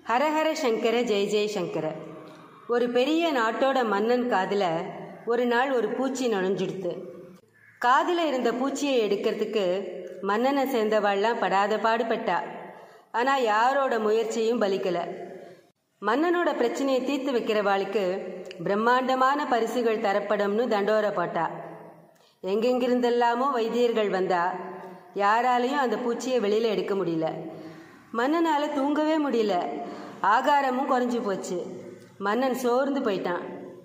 ஹரஹர சங்கர ஜெய ஜெய சங்கர ஒரு பெரிய நாட்டோட மன்னன் காதுல ஒரு நாள் ஒரு பூச்சி நுழைஞ்சிடுத்து காதுல இருந்த பூச்சியை எடுக்கிறதுக்கு மன்னனை சேர்ந்தவாள்லாம் படாத பாடுபட்டா ஆனா யாரோட முயற்சியும் பலிக்கல மன்னனோட பிரச்சனையை தீர்த்து வைக்கிறவாளுக்கு பிரம்மாண்டமான பரிசுகள் தரப்படும்னு தண்டோர போட்டா எங்கெங்கிருந்தெல்லாமோ வைத்தியர்கள் வந்தா யாராலையும் அந்த பூச்சியை வெளியில எடுக்க முடியல மன்னனால தூங்கவே முடியல ஆகாரமும் குறைஞ்சு போச்சு மன்னன் சோர்ந்து போயிட்டான்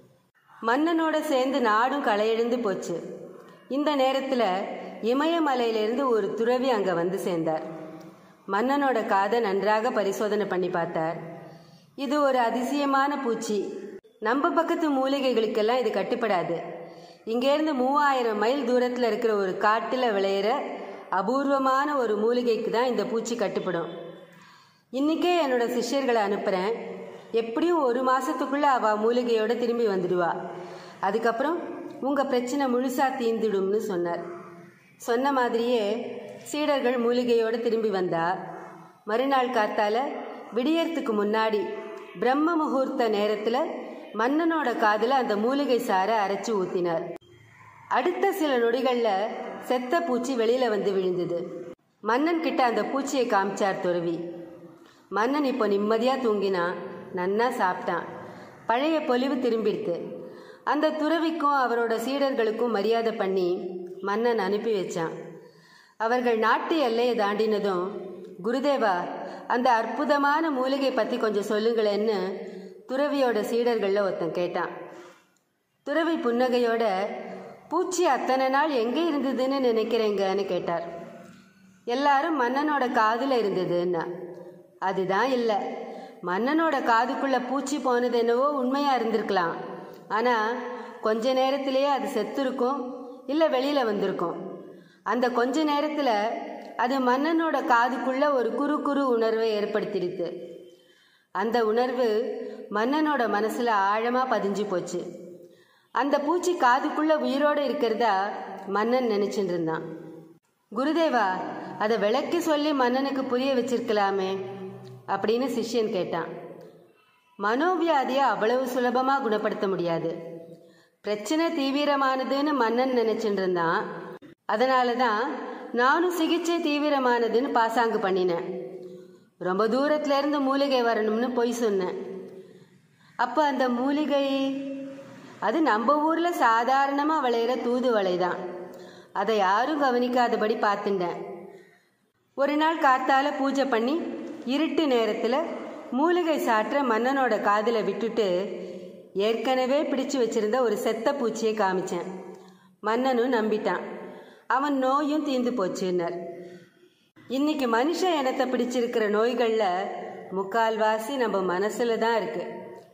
மன்னனோட சேர்ந்து நாடும் களையெழுந்து போச்சு இந்த நேரத்தில் இமயமலையிலிருந்து ஒரு துறவி அங்கே வந்து சேர்ந்தார் மன்னனோட காதை நன்றாக பரிசோதனை பண்ணி பார்த்தார் இது ஒரு அதிசயமான பூச்சி நம்ம பக்கத்து மூலிகைகளுக்கெல்லாம் இது கட்டுப்படாது இங்கேருந்து மூவாயிரம் மைல் தூரத்தில் இருக்கிற ஒரு காட்டில் விளையிற அபூர்வமான ஒரு மூலிகைக்கு தான் இந்த பூச்சி கட்டுப்படும் இன்னைக்கே என்னோட சிஷ்யர்களை அனுப்புகிறேன் எப்படியும் ஒரு மாசத்துக்குள்ள அவ மூலிகையோட திரும்பி வந்துடுவா அதுக்கப்புறம் உங்க பிரச்சனை முழுசா தீர்ந்துடும்னு சொன்னார் சொன்ன மாதிரியே சீடர்கள் மூலிகையோட திரும்பி வந்தா மறுநாள் காத்தால விடியறதுக்கு முன்னாடி பிரம்ம முகூர்த்த நேரத்துல மன்னனோட காதுல அந்த மூலிகை சாரை அரைச்சு ஊத்தினார் அடுத்த சில நொடிகள்ல செத்த பூச்சி வெளியில வந்து விழுந்தது மன்னன் கிட்ட அந்த பூச்சியை காமிச்சார் துறவி மன்னன் இப்போ நிம்மதியா தூங்கினான் நன்னா சாப்பிட்டான் பழைய பொலிவு திரும்பிடுத்து அந்த துறவிக்கும் அவரோட சீடர்களுக்கும் மரியாதை பண்ணி மன்னன் அனுப்பி வச்சான் அவர்கள் நாட்டு எல்லையை தாண்டினதும் குருதேவா அந்த அற்புதமான மூலிகை பத்தி கொஞ்சம் சொல்லுங்களேன்னு துறவியோட சீடர்கள்ல ஒருத்தன் கேட்டான் துறவி புன்னகையோட பூச்சி அத்தனை நாள் எங்கே இருந்ததுன்னு நினைக்கிறேங்கன்னு கேட்டார் எல்லாரும் மன்னனோட காதுல இருந்ததுன்னா அதுதான் இல்லை மன்னனோட காதுக்குள்ள பூச்சி போனது என்னவோ உண்மையா இருந்திருக்கலாம் ஆனா கொஞ்ச நேரத்திலேயே அது செத்துருக்கும் இல்லை வெளியில வந்திருக்கும் அந்த கொஞ்ச நேரத்துல அது மன்னனோட காதுக்குள்ள ஒரு குறு குறு உணர்வை ஏற்படுத்திடுது அந்த உணர்வு மன்னனோட மனசுல ஆழமா பதிஞ்சு போச்சு அந்த பூச்சி காதுக்குள்ள உயிரோட இருக்கிறதா மன்னன் நினைச்சிட்டு இருந்தான் குருதேவா அதை விளக்கி சொல்லி மன்னனுக்கு புரிய வச்சிருக்கலாமே அப்படின்னு சிஷ்யன் கேட்டான் மனோவியாதியை அவ்வளவு சுலபமா குணப்படுத்த முடியாது பிரச்சனை தீவிரமானதுன்னு மன்னன் நினைச்சிட்டு இருந்தான் அதனால தான் நானும் சிகிச்சை தீவிரமானதுன்னு பாசாங்கு பண்ணினேன் ரொம்ப தூரத்துல இருந்து மூலிகை வரணும்னு பொய் சொன்னேன் அப்போ அந்த மூலிகை அது நம்ம ஊர்ல சாதாரணமா விளையிற தூதுவளை தான் அதை யாரும் கவனிக்காதபடி பார்த்துட்டேன் ஒரு நாள் காத்தால பூஜை பண்ணி இருட்டு நேரத்தில் மூலிகை சாற்ற மன்னனோட காதில் விட்டுட்டு ஏற்கனவே பிடிச்சு வச்சிருந்த ஒரு செத்த பூச்சியை காமிச்சேன் மன்னனும் நம்பிட்டான் அவன் நோயும் தீந்து போச்சுன்னார் இன்னைக்கு மனுஷ இனத்தை பிடிச்சிருக்கிற நோய்களில் முக்கால்வாசி நம்ம மனசுல தான் இருக்கு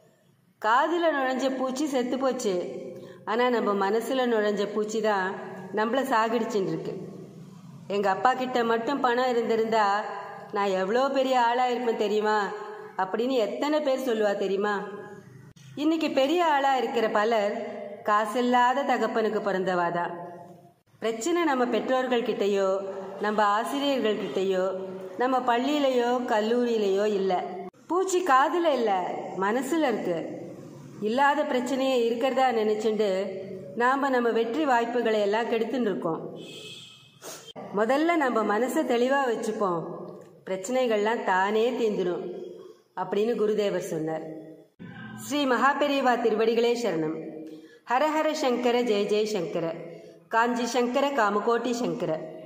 காதில் நுழைஞ்ச பூச்சி செத்து போச்சு ஆனால் நம்ம மனசில் நுழைஞ்ச பூச்சி தான் நம்மளை சாகடிச்சுன்னு இருக்கு எங்கள் அப்பா கிட்ட மட்டும் பணம் இருந்திருந்தா நான் எவ்வளோ பெரிய ஆளாக இருப்பேன் தெரியுமா அப்படின்னு எத்தனை பேர் சொல்லுவா தெரியுமா இன்னைக்கு பெரிய ஆளாக இருக்கிற பலர் காசில்லாத தகப்பனுக்கு பிறந்தவாதான் பிரச்சனை நம்ம பெற்றோர்கள் கிட்டேயோ நம்ம ஆசிரியர்கள் கிட்டேயோ நம்ம பள்ளியிலையோ கல்லூரியிலையோ இல்லை பூச்சி காதில் இல்லை மனசில் இருக்கு இல்லாத பிரச்சனையே இருக்கிறதா நினைச்சுண்டு நாம் நம்ம வெற்றி வாய்ப்புகளை எல்லாம் கெடுத்துன்னு இருக்கோம் முதல்ல நம்ம மனசை தெளிவாக வச்சுப்போம் பிரச்சனைகள்லாம் தானே தீந்துடும் அப்படின்னு குருதேவர் சொன்னார் ஸ்ரீ மகாபெரிவா திருவடிகளே சரணம் ஹரஹர சங்கர ஜெய ஜெய சங்கர காஞ்சி சங்கர காமகோட்டி சங்கர